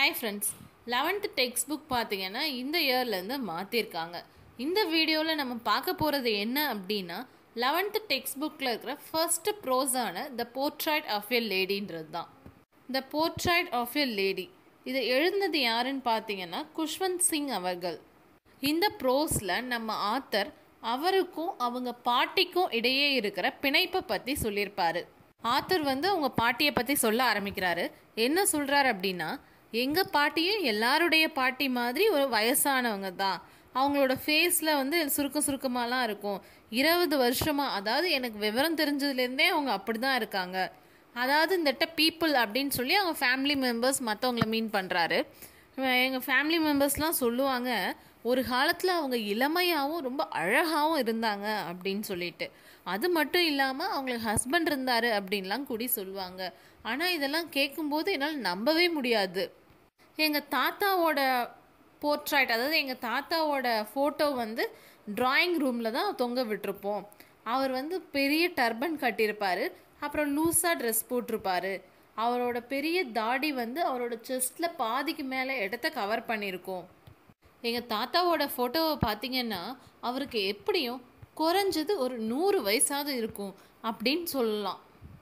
hi friends eleventh text book பார்த்தீங்கன்னா இந்த இயர்லேருந்து மாற்றிருக்காங்க இந்த வீடியோவில் நம்ம பார்க்க போகிறது என்ன அப்படின்னா லெவன்த்து டெக்ஸ்ட் புக்கில் இருக்கிற ஃபர்ஸ்ட் ப்ரோஸான த போர்ட்ரைட் ஆஃப் எ லேடின்றது தான் the portrait of a lady இதை எழுந்தது யாருன்னு பார்த்தீங்கன்னா குஷ்வந்த் சிங் அவர்கள் இந்த ப்ரோஸில் நம்ம ஆத்தர் அவருக்கும் அவங்க பாட்டிக்கும் இடையே இருக்கிற பிணைப்பை பற்றி சொல்லியிருப்பாரு ஆத்தர் வந்து அவங்க பாட்டியை பற்றி சொல்ல ஆரம்பிக்கிறாரு என்ன சொல்கிறாரு அப்படின்னா எங்கள் பாட்டியும் எல்லாருடைய பாட்டி மாதிரி ஒரு வயசானவங்க தான் அவங்களோட ஃபேஸில் வந்து சுருக்க சுருக்கமாலாம் இருக்கும் இருபது வருஷமாக அதாவது எனக்கு விவரம் தெரிஞ்சதுலேருந்தே அவங்க அப்படி தான் இருக்காங்க அதாவது இந்த பீப்புள் அப்படின்னு சொல்லி அவங்க ஃபேமிலி மெம்பர்ஸ் மற்றவங்கள மீன் பண்ணுறாரு எங்கள் ஃபேமிலி மெம்பர்ஸ்லாம் சொல்லுவாங்க ஒரு காலத்தில் அவங்க இளமையாகவும் ரொம்ப அழகாகவும் இருந்தாங்க அப்படின்னு சொல்லிட்டு அது மட்டும் இல்லாமல் அவங்களுக்கு ஹஸ்பண்ட் இருந்தார் அப்படின்லாம் கூடி சொல்லுவாங்க ஆனால் இதெல்லாம் கேட்கும்போது என்னால் நம்பவே முடியாது எங்கள் தாத்தாவோட போர்ட்ரைட் அதாவது எங்கள் தாத்தாவோட ஃபோட்டோ வந்து ட்ராயிங் ரூமில் தான் தொங்க விட்டுருப்போம் அவர் வந்து பெரிய டர்பன் கட்டியிருப்பார் அப்புறம் லூஸாக ட்ரெஸ் போட்டிருப்பாரு அவரோட பெரிய தாடி வந்து அவரோட செஸ்ட்டில் பாதிக்கு மேலே இடத்த கவர் பண்ணியிருக்கோம் எங்கள் தாத்தாவோட ஃபோட்டோவை பார்த்தீங்கன்னா அவருக்கு எப்படியும் குறைஞ்சது ஒரு நூறு வயசாவது இருக்கும் அப்படின்னு சொல்லலாம்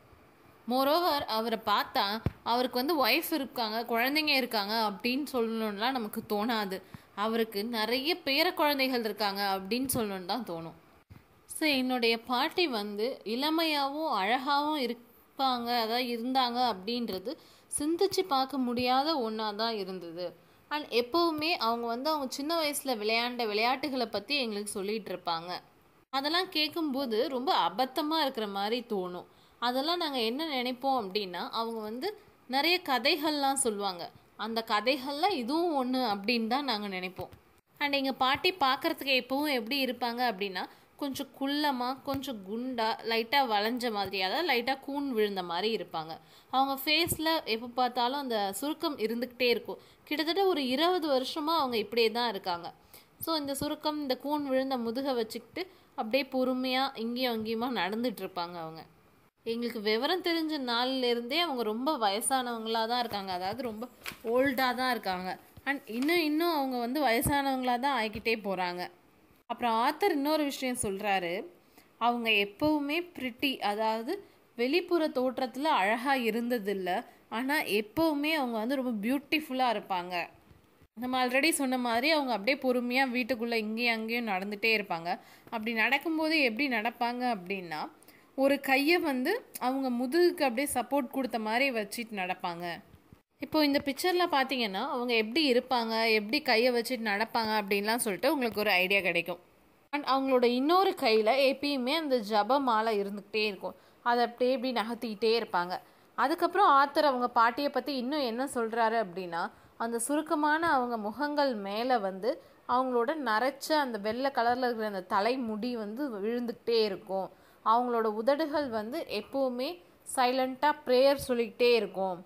மோரோவர் அவரை பார்த்தா அவருக்கு வந்து ஒய்ஃப் இருக்காங்க குழந்தைங்க இருக்காங்க அப்படின்னு சொல்லணும்லாம் நமக்கு தோணாது அவருக்கு நிறைய பேர குழந்தைகள் இருக்காங்க அப்படின்னு சொல்லணும்னு தான் தோணும் ஸோ என்னுடைய பாட்டி வந்து இளமையாகவும் அழகாகவும் இருப்பாங்க அதாவது இருந்தாங்க அப்படின்றது சிந்திச்சு பார்க்க முடியாத ஒன்றா தான் இருந்தது அண்ட் எப்போவுமே அவங்க வந்து அவங்க சின்ன வயசில் விளையாண்ட விளையாட்டுகளை பற்றி எங்களுக்கு சொல்லிகிட்டு இருப்பாங்க அதெல்லாம் கேட்கும்போது ரொம்ப அபத்தமாக இருக்கிற மாதிரி தோணும் அதெல்லாம் நாங்கள் என்ன நினைப்போம் அப்படின்னா அவங்க வந்து நிறைய கதைகள்லாம் சொல்லுவாங்க அந்த கதைகளில் இதுவும் ஒன்று அப்படின்னு தான் நாங்கள் நினைப்போம் அண்ட் எங்கள் பாட்டி பார்க்குறதுக்கு எப்பவும் எப்படி இருப்பாங்க அப்படின்னா கொஞ்சம் குள்ளமாக கொஞ்சம் குண்டாக லைட்டாக வளைஞ்ச மாதிரி அதாவது லைட்டாக கூன் விழுந்த மாதிரி இருப்பாங்க அவங்க ஃபேஸில் எப்போ பார்த்தாலும் அந்த சுருக்கம் இருந்துக்கிட்டே இருக்கும் கிட்டத்தட்ட ஒரு இருபது வருஷமாக அவங்க இப்படியே தான் இருக்காங்க ஸோ இந்த சுருக்கம் இந்த கூன் விழுந்த முதுகை வச்சுக்கிட்டு அப்படியே பொறுமையாக இங்கேயும் அங்கேயுமா நடந்துட்டு இருப்பாங்க அவங்க எங்களுக்கு விவரம் தெரிஞ்ச நாள்லேருந்தே அவங்க ரொம்ப வயசானவங்களாக தான் இருக்காங்க அதாவது ரொம்ப ஓல்டாக தான் இருக்காங்க அண்ட் இன்னும் இன்னும் அவங்க வந்து வயசானவங்களாக தான் ஆகிக்கிட்டே போகிறாங்க அப்புறம் ஆத்தர் இன்னொரு விஷயம் சொல்கிறாரு அவங்க எப்போவுமே ப்ரிட்டி அதாவது வெளிப்புற தோற்றத்தில் அழகாக இருந்ததில்லை ஆனால் எப்போவுமே அவங்க வந்து ரொம்ப பியூட்டிஃபுல்லாக இருப்பாங்க நம்ம ஆல்ரெடி சொன்ன மாதிரி அவங்க அப்படியே பொறுமையாக வீட்டுக்குள்ளே இங்கேயும் அங்கேயும் நடந்துகிட்டே இருப்பாங்க அப்படி நடக்கும்போது எப்படி நடப்பாங்க அப்படின்னா ஒரு கையை வந்து அவங்க முதுகுக்கு அப்படியே சப்போர்ட் கொடுத்த மாதிரி வச்சுட்டு நடப்பாங்க இப்போ இந்த பிக்சரில் பார்த்தீங்கன்னா அவங்க எப்படி இருப்பாங்க எப்படி கையை வச்சுட்டு நடப்பாங்க அப்படின்லாம் சொல்லிட்டு உங்களுக்கு ஒரு ஐடியா கிடைக்கும் அண்ட் அவங்களோட இன்னொரு கையில் எப்பயுமே அந்த ஜப மாலை இருந்துக்கிட்டே இருக்கும் அதை அப்படியே இப்படி நகர்த்திக்கிட்டே இருப்பாங்க அதுக்கப்புறம் ஆத்தர் அவங்க பாட்டியை பற்றி இன்னும் என்ன சொல்கிறாரு அப்படின்னா அந்த சுருக்கமான அவங்க முகங்கள் மேலே வந்து அவங்களோட நரைச்ச அந்த வெள்ளை கலரில் இருக்கிற அந்த தலைமுடி வந்து விழுந்துக்கிட்டே இருக்கும் அவங்களோட உதடுகள் வந்து எப்போவுமே சைலண்ட்டாக ப்ரேயர் சொல்லிக்கிட்டே இருக்கும்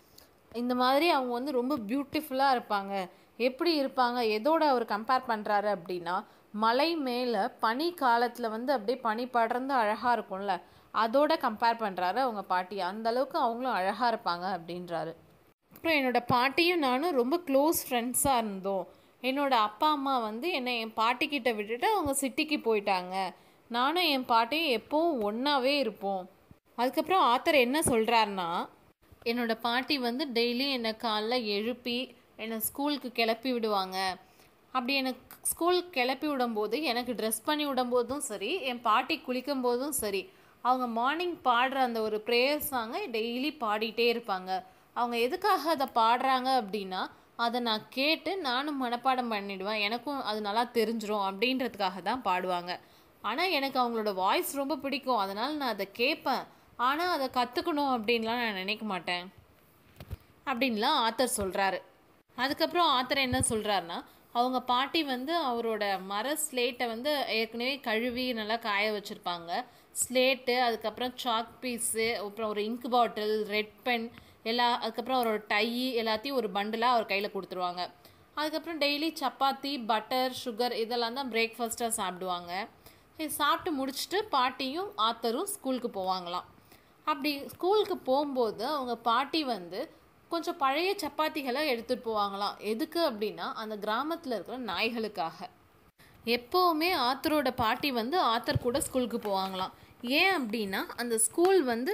இந்த மாதிரி அவங்க வந்து ரொம்ப பியூட்டிஃபுல்லாக இருப்பாங்க எப்படி இருப்பாங்க எதோட அவர் கம்பேர் பண்ணுறாரு அப்படின்னா மலை மேலே பனி காலத்தில் வந்து அப்படியே பனி படர்ந்து அழகாக இருக்கும்ல அதோட கம்பேர் பண்ணுறாரு அவங்க பாட்டி அந்த அளவுக்கு அவங்களும் அழகாக இருப்பாங்க அப்படின்றாரு அப்புறம் என்னோடய பாட்டியும் நானும் ரொம்ப க்ளோஸ் ஃப்ரெண்ட்ஸாக இருந்தோம் என்னோடய அப்பா அம்மா வந்து என்னை என் பாட்டிக்கிட்ட விட்டுட்டு அவங்க சிட்டிக்கு போயிட்டாங்க நானும் என் பாட்டியும் எப்போவும் ஒன்றாவே இருப்போம் அதுக்கப்புறம் ஆத்தர் என்ன சொல்கிறாருன்னா என்னோட பாட்டி வந்து டெய்லி என்னை காலைல எழுப்பி என்னை ஸ்கூலுக்கு கிளப்பி விடுவாங்க அப்படி எனக்கு ஸ்கூல் கிளப்பி விடும்போது எனக்கு ட்ரெஸ் பண்ணி விடும்போதும் சரி என் பாட்டி குளிக்கும் போதும் சரி அவங்க மார்னிங் பாடுற அந்த ஒரு ப்ரேயர் சாங்கை டெய்லி பாடிட்டே இருப்பாங்க அவங்க எதுக்காக அதை பாடுறாங்க அப்படின்னா அதை நான் கேட்டு நானும் மனப்பாடம் பண்ணிடுவேன் எனக்கும் அது நல்லா தெரிஞ்சிரும் அப்படின்றதுக்காக தான் பாடுவாங்க ஆனால் எனக்கு அவங்களோட வாய்ஸ் ரொம்ப பிடிக்கும் அதனால் நான் அதை கேட்பேன் ஆனால் அதை கற்றுக்கணும் அப்படின்லாம் நான் நினைக்க மாட்டேன் அப்படின்லாம் ஆத்தர் சொல்கிறாரு அதுக்கப்புறம் ஆத்தர் என்ன சொல்கிறாருன்னா அவங்க பாட்டி வந்து அவரோட மர ஸ்லேட்டை வந்து ஏற்கனவே கழுவி நல்லா காய வச்சுருப்பாங்க ஸ்லேட்டு அதுக்கப்புறம் சாக் பீஸு அப்புறம் ஒரு இங்க் பாட்டில் ரெட் பென் எல்லா அதுக்கப்புறம் அவரோட டை எல்லாத்தையும் ஒரு பண்டிலாக அவர் கையில் கொடுத்துருவாங்க அதுக்கப்புறம் டெய்லி சப்பாத்தி பட்டர் சுகர் இதெல்லாம் தான் பிரேக்ஃபாஸ்ட்டாக சாப்பிடுவாங்க இது சாப்பிட்டு முடிச்சுட்டு பாட்டியும் ஆத்தரும் ஸ்கூலுக்கு போவாங்களாம் அப்படி ஸ்கூலுக்கு போகும்போது அவங்க பாட்டி வந்து கொஞ்சம் பழைய சப்பாத்திகளை எடுத்துகிட்டு போவாங்களாம் எதுக்கு அப்படின்னா அந்த கிராமத்தில் இருக்கிற நாய்களுக்காக எப்போவுமே ஆத்தரோட பாட்டி வந்து ஆத்தர் கூட ஸ்கூலுக்கு போவாங்களாம் ஏன் அப்படின்னா அந்த ஸ்கூல் வந்து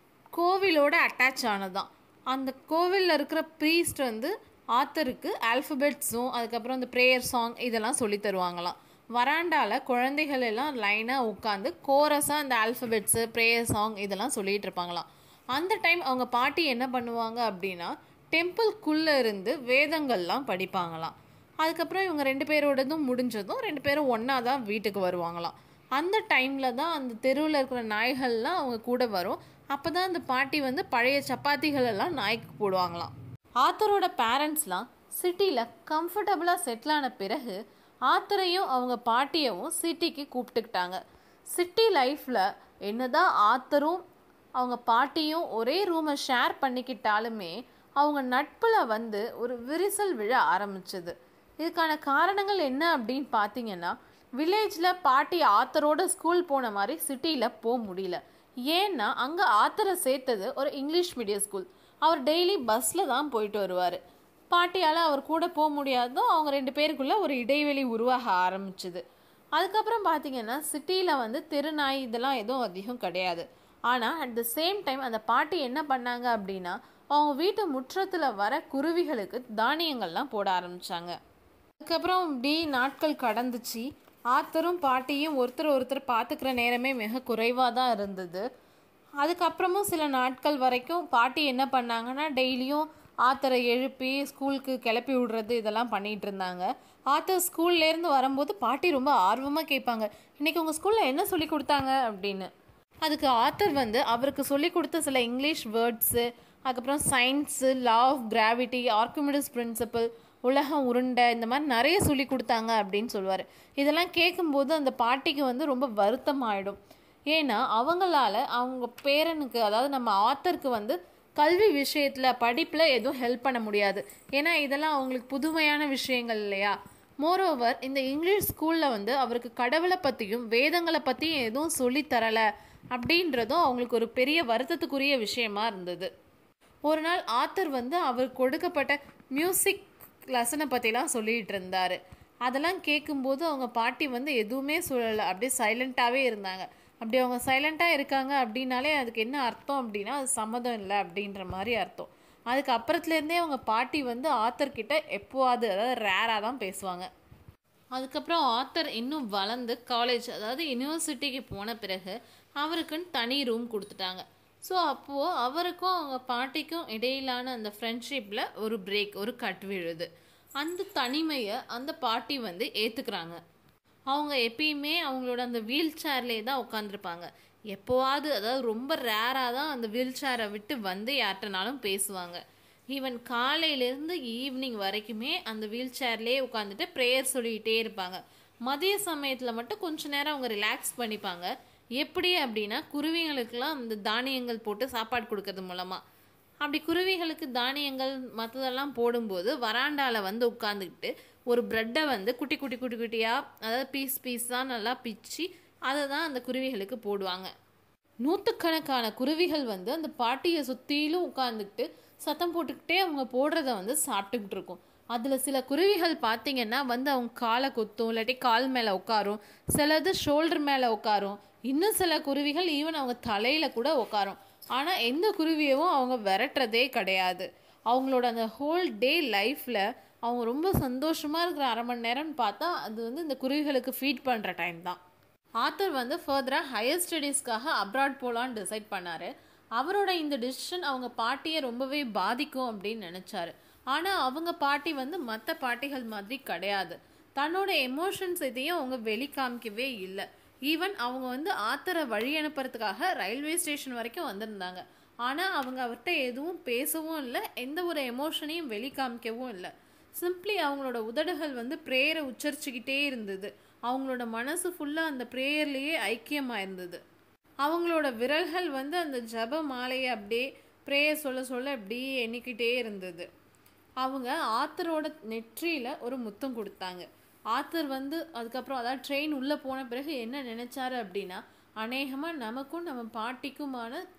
கோவிலோட அட்டாச் ஆனதான் அந்த கோவிலில் இருக்கிற ப்ரீஸ்ட் வந்து ஆத்தருக்கு ஆல்ஃபபெட்ஸும் அதுக்கப்புறம் அந்த ப்ரேயர் சாங் இதெல்லாம் சொல்லி தருவாங்களாம் வராண்டாவில் குழந்தைகள் எல்லாம் லைனாக உட்காந்து கோரஸாக அந்த ஆல்ஃபபெட்ஸு ப்ரேயர் சாங் இதெல்லாம் சொல்லிகிட்டு இருப்பாங்களாம் அந்த டைம் அவங்க பாட்டி என்ன பண்ணுவாங்க அப்படின்னா டெம்பிள்குள்ளே இருந்து வேதங்கள்லாம் படிப்பாங்களாம் அதுக்கப்புறம் இவங்க ரெண்டு பேரோடதும் முடிஞ்சதும் ரெண்டு பேரும் ஒன்றா தான் வீட்டுக்கு வருவாங்களாம் அந்த டைமில் தான் அந்த தெருவில் இருக்கிற நாய்கள்லாம் அவங்க கூட வரும் அப்போ தான் அந்த பாட்டி வந்து பழைய சப்பாத்திகள் எல்லாம் நாய்க்கு போடுவாங்களாம் ஆத்தரோட பேரண்ட்ஸ்லாம் சிட்டியில் கம்ஃபர்டபுளாக செட்டில் ஆன பிறகு ஆத்தரையும் அவங்க பாட்டியவும் சிட்டிக்கு கூப்பிட்டுக்கிட்டாங்க சிட்டி லைஃப்பில் என்னதான் ஆத்தரும் அவங்க பாட்டியும் ஒரே ரூமை ஷேர் பண்ணிக்கிட்டாலுமே அவங்க நட்பில் வந்து ஒரு விரிசல் விழ ஆரம்பிச்சது இதுக்கான காரணங்கள் என்ன அப்படின்னு பார்த்தீங்கன்னா வில்லேஜில் பாட்டி ஆத்தரோட ஸ்கூல் போன மாதிரி சிட்டியில் போக முடியல ஏன்னா அங்கே ஆத்தரை சேர்த்தது ஒரு இங்கிலீஷ் மீடியம் ஸ்கூல் அவர் டெய்லி பஸ்ஸில் தான் போயிட்டு வருவார் பாட்டியால் அவர் கூட போக முடியாதும் அவங்க ரெண்டு பேருக்குள்ளே ஒரு இடைவெளி உருவாக ஆரம்பிச்சுது அதுக்கப்புறம் பார்த்தீங்கன்னா சிட்டியில் வந்து தெருநாய் இதெல்லாம் எதுவும் அதிகம் கிடையாது ஆனால் அட் த சேம் டைம் அந்த பாட்டி என்ன பண்ணாங்க அப்படின்னா அவங்க வீட்டு முற்றத்தில் வர குருவிகளுக்கு தானியங்கள்லாம் போட ஆரம்பித்தாங்க அதுக்கப்புறம் இப்படி நாட்கள் கடந்துச்சு ஆத்தரும் பாட்டியும் ஒருத்தர் ஒருத்தர் பார்த்துக்கிற நேரமே மிக குறைவாக தான் இருந்தது அதுக்கப்புறமும் சில நாட்கள் வரைக்கும் பாட்டி என்ன பண்ணாங்கன்னா டெய்லியும் ஆத்தரை எழுப்பி ஸ்கூலுக்கு கிளப்பி விடுறது இதெல்லாம் பண்ணிகிட்டு இருந்தாங்க ஆத்தர் ஸ்கூல்லேருந்து வரும்போது பாட்டி ரொம்ப ஆர்வமாக கேட்பாங்க இன்றைக்கி உங்கள் ஸ்கூலில் என்ன சொல்லி கொடுத்தாங்க அப்படின்னு அதுக்கு ஆத்தர் வந்து அவருக்கு சொல்லி கொடுத்த சில இங்கிலீஷ் வேர்ட்ஸு அதுக்கப்புறம் science law of gravity Archimedes principle உலகம் உருண்டை இந்த மாதிரி நிறைய சொல்லி கொடுத்தாங்க அப்படின்னு சொல்லுவார் இதெல்லாம் கேட்கும்போது அந்த பாட்டிக்கு வந்து ரொம்ப வருத்தம் ஆகிடும் ஏன்னா அவங்களால அவங்க பேரனுக்கு அதாவது நம்ம ஆத்தருக்கு வந்து கல்வி விஷயத்தில் படிப்பில் எதுவும் ஹெல்ப் பண்ண முடியாது ஏன்னா இதெல்லாம் அவங்களுக்கு புதுமையான விஷயங்கள் இல்லையா மோரோவர் இந்த இங்கிலீஷ் ஸ்கூலில் வந்து அவருக்கு கடவுளை பற்றியும் வேதங்களை பற்றியும் எதுவும் சொல்லித் தரலை அப்படின்றதும் அவங்களுக்கு ஒரு பெரிய வருத்தத்துக்குரிய விஷயமா இருந்தது ஒரு நாள் ஆத்தர் வந்து அவர் கொடுக்கப்பட்ட மியூசிக் லெசனை பற்றிலாம் சொல்லிகிட்டு இருந்தார் அதெல்லாம் கேட்கும்போது அவங்க பாட்டி வந்து எதுவுமே சொல்லலை அப்படியே சைலண்ட்டாகவே இருந்தாங்க அப்படி அவங்க சைலண்ட்டாக இருக்காங்க அப்படின்னாலே அதுக்கு என்ன அர்த்தம் அப்படின்னா அது சம்மதம் இல்லை அப்படின்ற மாதிரி அர்த்தம் அதுக்கு அப்புறத்துலேருந்தே அவங்க பாட்டி வந்து ஆத்தர்கிட்ட எப்போவாது அதாவது ரேராக தான் பேசுவாங்க அதுக்கப்புறம் ஆத்தர் இன்னும் வளர்ந்து காலேஜ் அதாவது யூனிவர்சிட்டிக்கு போன பிறகு அவருக்குன்னு தனி ரூம் கொடுத்துட்டாங்க ஸோ அப்போது அவருக்கும் அவங்க பாட்டிக்கும் இடையிலான அந்த ஃப்ரெண்ட்ஷிப்பில் ஒரு பிரேக் ஒரு கட் விழுது அந்த தனிமையை அந்த பாட்டி வந்து ஏற்றுக்கிறாங்க அவங்க எப்பயுமே அவங்களோட அந்த வீல் சேர்லேயே தான் உட்காந்துருப்பாங்க எப்போவாது அதாவது ரொம்ப ரேராக தான் அந்த வீல் சேரை விட்டு வந்து யார்கிட்டனாலும் பேசுவாங்க ஈவன் காலையிலேருந்து ஈவினிங் வரைக்குமே அந்த வீல் சேர்லேயே உட்காந்துட்டு ப்ரேயர் சொல்லிகிட்டே இருப்பாங்க மதிய சமயத்தில் மட்டும் கொஞ்ச நேரம் அவங்க ரிலாக்ஸ் பண்ணிப்பாங்க எப்படி அப்படின்னா குருவிகளுக்கெல்லாம் அந்த தானியங்கள் போட்டு சாப்பாடு கொடுக்கறது மூலமாக அப்படி குருவிகளுக்கு தானியங்கள் மற்றதெல்லாம் போடும்போது வராண்டாவில் வந்து உட்காந்துக்கிட்டு ஒரு ப்ரெட்டை வந்து குட்டி குட்டி குட்டி குட்டியாக அதாவது பீஸ் பீஸாக நல்லா பிச்சு அதை தான் அந்த குருவிகளுக்கு போடுவாங்க நூற்றுக்கணக்கான குருவிகள் வந்து அந்த பாட்டியை சுற்றிலும் உட்காந்துக்கிட்டு சத்தம் போட்டுக்கிட்டே அவங்க போடுறத வந்து சாப்பிட்டுக்கிட்டு இருக்கும் அதில் சில குருவிகள் பார்த்தீங்கன்னா வந்து அவங்க காலை கொத்தும் இல்லாட்டி கால் மேலே உட்காரும் சிலது ஷோல்டர் மேலே உட்காரும் இன்னும் சில குருவிகள் ஈவன் அவங்க தலையில் கூட உட்காரும் ஆனால் எந்த குருவியவும் அவங்க விரட்டுறதே கிடையாது அவங்களோட அந்த ஹோல் டே லைஃப்பில் அவங்க ரொம்ப சந்தோஷமாக இருக்கிற அரை மணி நேரம்னு பார்த்தா அது வந்து இந்த குருவிகளுக்கு ஃபீட் பண்ணுற டைம் தான் ஆத்தர் வந்து ஃபர்தராக ஹையர் ஸ்டடீஸ்க்காக அப்ராட் போகலான்னு டிசைட் பண்ணார் அவரோட இந்த டிசிஷன் அவங்க பாட்டியை ரொம்பவே பாதிக்கும் அப்படின்னு நினச்சாரு ஆனால் அவங்க பாட்டி வந்து மற்ற பாட்டிகள் மாதிரி கிடையாது தன்னோட எமோஷன்ஸ் எதையும் அவங்க வெளிக்காமிக்கவே இல்லை ஈவன் அவங்க வந்து ஆத்தரை வழி அனுப்புறதுக்காக ரயில்வே ஸ்டேஷன் வரைக்கும் வந்திருந்தாங்க ஆனால் அவங்க அவர்கிட்ட எதுவும் பேசவும் இல்லை எந்த ஒரு எமோஷனையும் வெளிக்காமிக்கவும் இல்லை சிம்பிளி அவங்களோட உதடுகள் வந்து ப்ரேயரை உச்சரிச்சுக்கிட்டே இருந்தது அவங்களோட மனசு ஃபுல்லாக அந்த ப்ரேயர்லேயே ஐக்கியமாக இருந்தது அவங்களோட விரல்கள் வந்து அந்த ஜப மாலையை அப்படியே ப்ரேயர் சொல்ல சொல்ல அப்படியே எண்ணிக்கிட்டே இருந்தது அவங்க ஆத்தரோட நெற்றியில் ஒரு முத்தம் கொடுத்தாங்க ஆத்தர் வந்து அதுக்கப்புறம் அதாவது ட்ரெயின் உள்ளே போன பிறகு என்ன நினச்சாரு அப்படின்னா அநேகமாக நமக்கும் நம்ம பாட்டிக்குமான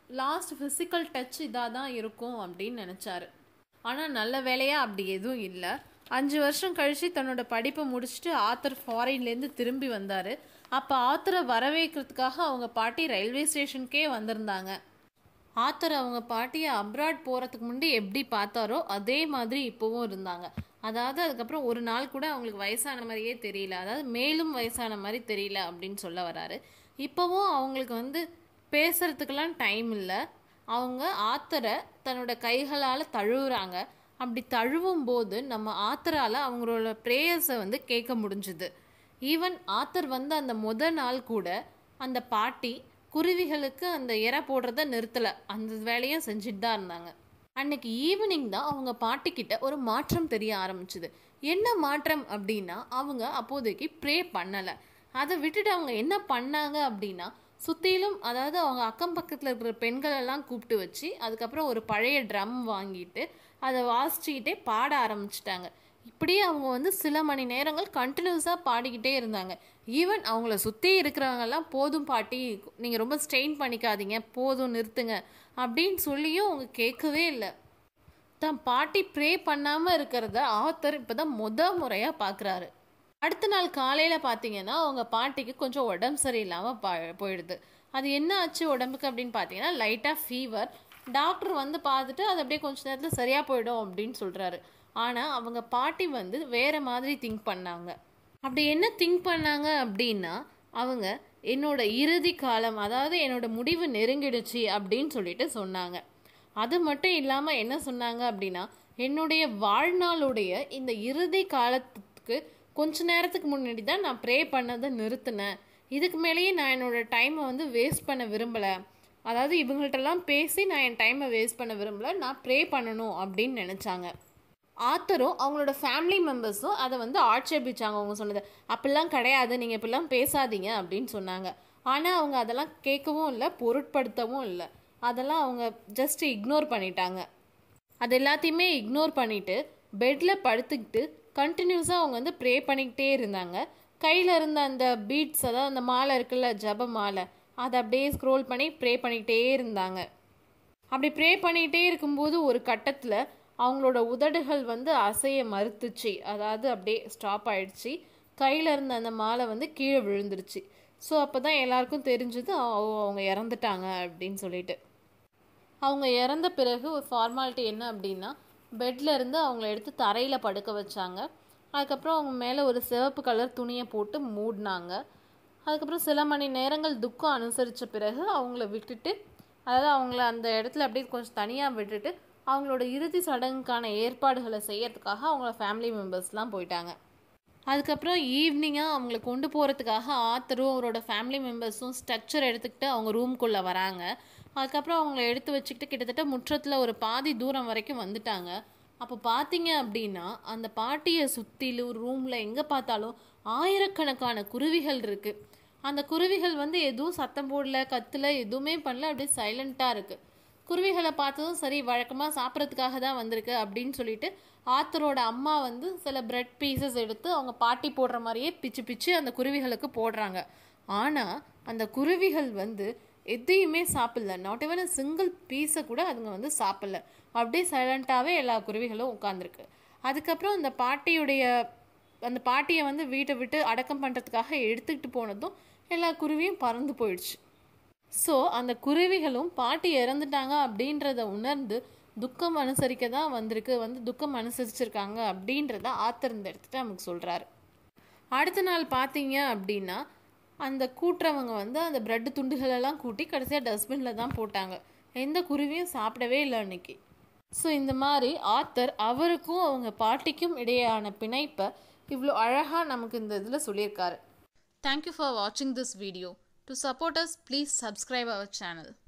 லாஸ்ட் ஃபிசிக்கல் டச் இதாக தான் இருக்கும் அப்படின்னு நினச்சாரு ஆனால் நல்ல வேலையாக அப்படி எதுவும் இல்லை அஞ்சு வருஷம் கழித்து தன்னோட படிப்பை முடிச்சுட்டு ஆத்தர் ஃபாரின்லேருந்து திரும்பி வந்தார் அப்போ ஆத்தரை வரவேற்கிறதுக்காக அவங்க பாட்டி ரயில்வே ஸ்டேஷனுக்கே வந்திருந்தாங்க ஆத்தர் அவங்க பாட்டியை அப்ராட் போகிறதுக்கு முன்னாடி எப்படி பார்த்தாரோ அதே மாதிரி இப்போவும் இருந்தாங்க அதாவது அதுக்கப்புறம் ஒரு நாள் கூட அவங்களுக்கு வயசான மாதிரியே தெரியல அதாவது மேலும் வயசான மாதிரி தெரியல அப்படின்னு சொல்ல வராரு இப்போவும் அவங்களுக்கு வந்து பேசுறதுக்கெல்லாம் டைம் இல்லை அவங்க ஆத்தரை தன்னோட கைகளால் தழுவுறாங்க அப்படி தழுவும் போது நம்ம ஆத்தரால் அவங்களோட ப்ரேயர்ஸை வந்து கேட்க முடிஞ்சுது ஈவன் ஆத்தர் வந்து அந்த முத நாள் கூட அந்த பாட்டி குருவிகளுக்கு அந்த இரை போடுறத நிறுத்தலை அந்த வேலையும் செஞ்சுட்டு தான் இருந்தாங்க அன்னைக்கு ஈவினிங் தான் அவங்க பாட்டிக்கிட்ட ஒரு மாற்றம் தெரிய ஆரம்பிச்சுது என்ன மாற்றம் அப்படின்னா அவங்க அப்போதைக்கு ப்ரே பண்ணலை அதை விட்டுட்டு அவங்க என்ன பண்ணாங்க அப்படின்னா சுற்றிலும் அதாவது அவங்க அக்கம் பக்கத்தில் இருக்கிற பெண்கள் எல்லாம் கூப்பிட்டு வச்சு அதுக்கப்புறம் ஒரு பழைய ட்ரம் வாங்கிட்டு அதை வாசிச்சுக்கிட்டே பாட ஆரம்பிச்சிட்டாங்க இப்படியே அவங்க வந்து சில மணி நேரங்கள் கண்டினியூஸாக பாடிக்கிட்டே இருந்தாங்க ஈவன் அவங்கள சுற்றி இருக்கிறவங்கெல்லாம் போதும் பாட்டி நீங்கள் ரொம்ப ஸ்ட்ரெயின் பண்ணிக்காதீங்க போதும் நிறுத்துங்க அப்படின்னு சொல்லியும் அவங்க கேட்கவே இல்லை தான் பாட்டி ப்ரே பண்ணாமல் இருக்கிறத ஆத்தர் இப்போ தான் முத முறையாக பார்க்குறாரு அடுத்த நாள் காலையில் பார்த்தீங்கன்னா அவங்க பாட்டிக்கு கொஞ்சம் உடம்பு சரியில்லாமல் பா போயிடுது அது என்ன ஆச்சு உடம்புக்கு அப்படின்னு பார்த்தீங்கன்னா லைட்டாக ஃபீவர் டாக்டர் வந்து பார்த்துட்டு அது அப்படியே கொஞ்ச நேரத்தில் சரியாக போயிடும் அப்படின்னு சொல்கிறாரு ஆனால் அவங்க பாட்டி வந்து வேறு மாதிரி திங்க் பண்ணாங்க அப்படி என்ன திங்க் பண்ணாங்க அப்படின்னா அவங்க என்னோட இறுதி காலம் அதாவது என்னோட முடிவு நெருங்கிடுச்சு அப்படின்னு சொல்லிட்டு சொன்னாங்க அது மட்டும் இல்லாமல் என்ன சொன்னாங்க அப்படின்னா என்னுடைய வாழ்நாளுடைய இந்த இறுதி காலத்துக்கு கொஞ்ச நேரத்துக்கு முன்னாடி தான் நான் ப்ரே பண்ணதை நிறுத்தினேன் இதுக்கு மேலேயே நான் என்னோட டைமை வந்து வேஸ்ட் பண்ண விரும்பலை அதாவது இவங்கள்ட்டெல்லாம் பேசி நான் என் டைமை வேஸ்ட் பண்ண விரும்பலை நான் ப்ரே பண்ணணும் அப்படின்னு நினச்சாங்க ஆத்தரும் அவங்களோட ஃபேமிலி மெம்பர்ஸும் அதை வந்து ஆட்சேபிச்சாங்க அவங்க சொன்னது அப்படிலாம் கிடையாது நீங்கள் இப்படிலாம் பேசாதீங்க அப்படின்னு சொன்னாங்க ஆனால் அவங்க அதெல்லாம் கேட்கவும் இல்லை பொருட்படுத்தவும் இல்லை அதெல்லாம் அவங்க ஜஸ்ட் இக்னோர் பண்ணிட்டாங்க அது எல்லாத்தையுமே இக்னோர் பண்ணிவிட்டு பெட்டில் படுத்துக்கிட்டு கண்டினியூஸாக அவங்க வந்து ப்ரே பண்ணிக்கிட்டே இருந்தாங்க கையில் இருந்த அந்த பீட்ஸ் அதாவது அந்த மாலை இருக்குல்ல ஜப மாலை அதை அப்படியே ஸ்க்ரோல் பண்ணி ப்ரே பண்ணிக்கிட்டே இருந்தாங்க அப்படி ப்ரே பண்ணிகிட்டே இருக்கும்போது ஒரு கட்டத்தில் அவங்களோட உதடுகள் வந்து அசைய மறுத்துச்சு அதாவது அப்படியே ஸ்டாப் ஆயிடுச்சு கையில் இருந்த அந்த மாலை வந்து கீழே விழுந்துருச்சு ஸோ அப்போ தான் எல்லாருக்கும் தெரிஞ்சது அவங்க இறந்துட்டாங்க அப்படின்னு சொல்லிட்டு அவங்க இறந்த பிறகு ஒரு ஃபார்மாலிட்டி என்ன அப்படின்னா பெட்டில் இருந்து அவங்கள எடுத்து தரையில் படுக்க வச்சாங்க அதுக்கப்புறம் அவங்க மேலே ஒரு சிவப்பு கலர் துணியை போட்டு மூடினாங்க அதுக்கப்புறம் சில மணி நேரங்கள் துக்கம் அனுசரித்த பிறகு அவங்கள விட்டுட்டு அதாவது அவங்கள அந்த இடத்துல அப்படியே கொஞ்சம் தனியாக விட்டுட்டு அவங்களோட இறுதி சடங்குக்கான ஏற்பாடுகளை செய்யறதுக்காக அவங்கள ஃபேமிலி மெம்பர்ஸ்லாம் போயிட்டாங்க அதுக்கப்புறம் ஈவினிங்காக அவங்கள கொண்டு போகிறதுக்காக ஆத்தரும் அவரோட ஃபேமிலி மெம்பர்ஸும் ஸ்ட்ரக்சர் எடுத்துக்கிட்டு அவங்க ரூம்குள்ளே வராங்க அதுக்கப்புறம் அவங்கள எடுத்து வச்சுக்கிட்டு கிட்டத்தட்ட முற்றத்தில் ஒரு பாதி தூரம் வரைக்கும் வந்துட்டாங்க அப்போ பார்த்தீங்க அப்படின்னா அந்த பாட்டியை சுற்றிலும் ரூமில் எங்கே பார்த்தாலும் ஆயிரக்கணக்கான குருவிகள் இருக்குது அந்த குருவிகள் வந்து எதுவும் சத்தம் போடல கத்துல எதுவுமே பண்ணல அப்படியே சைலண்ட்டாக இருக்குது குருவிகளை பார்த்ததும் சரி வழக்கமாக சாப்பிட்றதுக்காக தான் வந்திருக்கு அப்படின்னு சொல்லிட்டு ஆத்தரோட அம்மா வந்து சில பிரெட் பீசஸ் எடுத்து அவங்க பாட்டி போடுற மாதிரியே பிச்சு பிச்சு அந்த குருவிகளுக்கு போடுறாங்க ஆனால் அந்த குருவிகள் வந்து எதையுமே சாப்பிடல நாட் even a சிங்கிள் பீஸை கூட அதுங்க வந்து சாப்பிடல அப்படியே சைலண்ட்டாகவே எல்லா குருவிகளும் உட்காந்துருக்கு அதுக்கப்புறம் அந்த பாட்டியுடைய அந்த பாட்டியை வந்து வீட்டை விட்டு அடக்கம் பண்ணுறதுக்காக எடுத்துக்கிட்டு போனதும் எல்லா குருவியும் பறந்து போயிடுச்சு ஸோ அந்த குருவிகளும் பாட்டி இறந்துட்டாங்க அப்படின்றத உணர்ந்து துக்கம் அனுசரிக்க தான் வந்திருக்கு வந்து துக்கம் அனுசரிச்சிருக்காங்க அப்படின்றத ஆத்தர் இந்த இடத்துல நமக்கு சொல்கிறாரு அடுத்த நாள் பார்த்தீங்க அப்படின்னா அந்த கூட்டுறவங்க வந்து அந்த பிரெட் துண்டுகளெல்லாம் கூட்டி கடைசியாக டஸ்ட்பினில் தான் போட்டாங்க எந்த குருவியும் சாப்பிடவே இல்லை அன்னைக்கு ஸோ இந்த மாதிரி ஆத்தர் அவருக்கும் அவங்க பாட்டிக்கும் இடையேயான பிணைப்பை இவ்வளோ அழகாக நமக்கு இந்த இதில் சொல்லியிருக்காரு தேங்க்யூ ஃபார் வாட்சிங் this video to support us please subscribe our channel